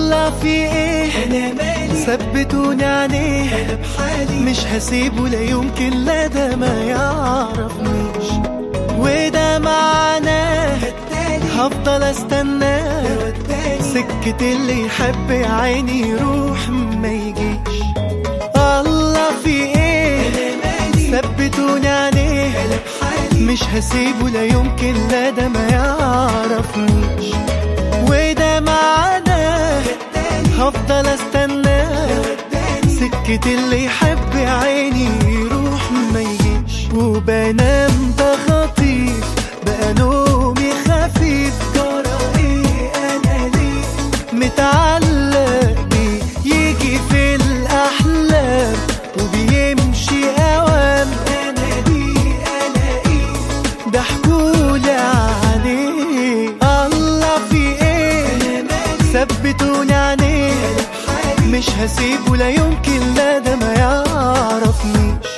الله في ايه انا مالي ثبتوني عليه انا بحالي مش هسيبه لا يمكن لا ده ما يعرفنيش وده معناه التالي هفضل استناه والتاني سكة اللي يحب يا عيني يروح ما يجيش الله في ايه انا مالي ثبتوني عليه انا بحالي مش هسيبه لا يمكن لا ده ما يعرفنيش وده معناه التالي هفضل استناه والتاني سكة اللي يحب يا عيني يروح ما يجيش وبنام ده خطيف بقى نومي خفيف جرى ايه انا ليه متعلق بيه يجي في الأحلام وبيمشي أوام انا دي انا ايه ضحكولي عليه الله في ايه انا مالي ثبتوني عليه بحالي مش هسيبه لا يمكن لا ده ما يعرفنيش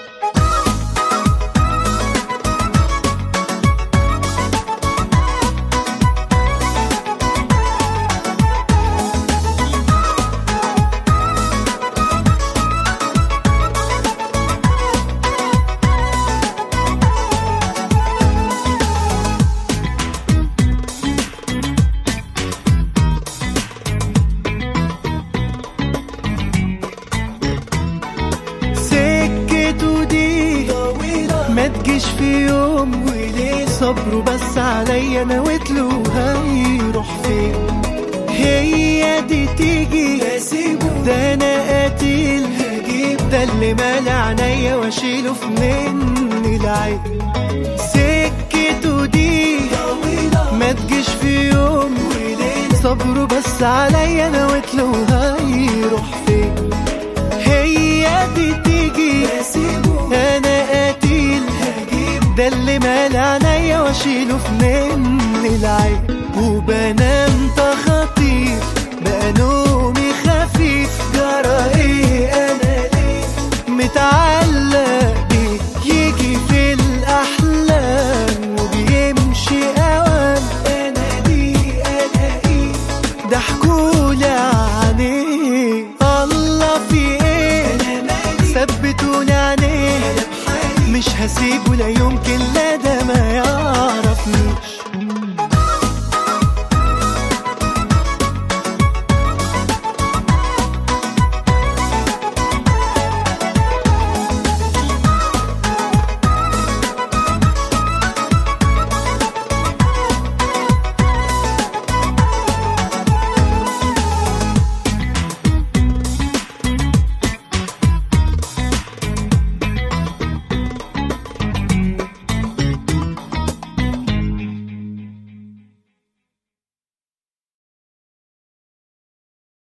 سكته دي طويلة ما تجيش في يوم وليه صبره بس عليا نويت له هيروح فين هي دي تيجي اسيبه ده انا قتيل هجيب ده اللي مالع عينيا واشيله في مني العين سكته دي طويلة ما تجيش في يوم وليه صبره بس عليا نويت له هيروح فين هي دي تيجي اسيبه انا قتيل هجيب ده اللي مال عينيا واشيله في مني العين وبنام تخطيف بقى نومي خفيف جرى ايه انا ليه متعلق بيه يجي في الاحلام وبيمشي اوام انا دي انا ايه ضحكولي عليه الله في ايه انا مالي ثبتوني عليه انا بحالي مش هسيبه لا يمكن لا ده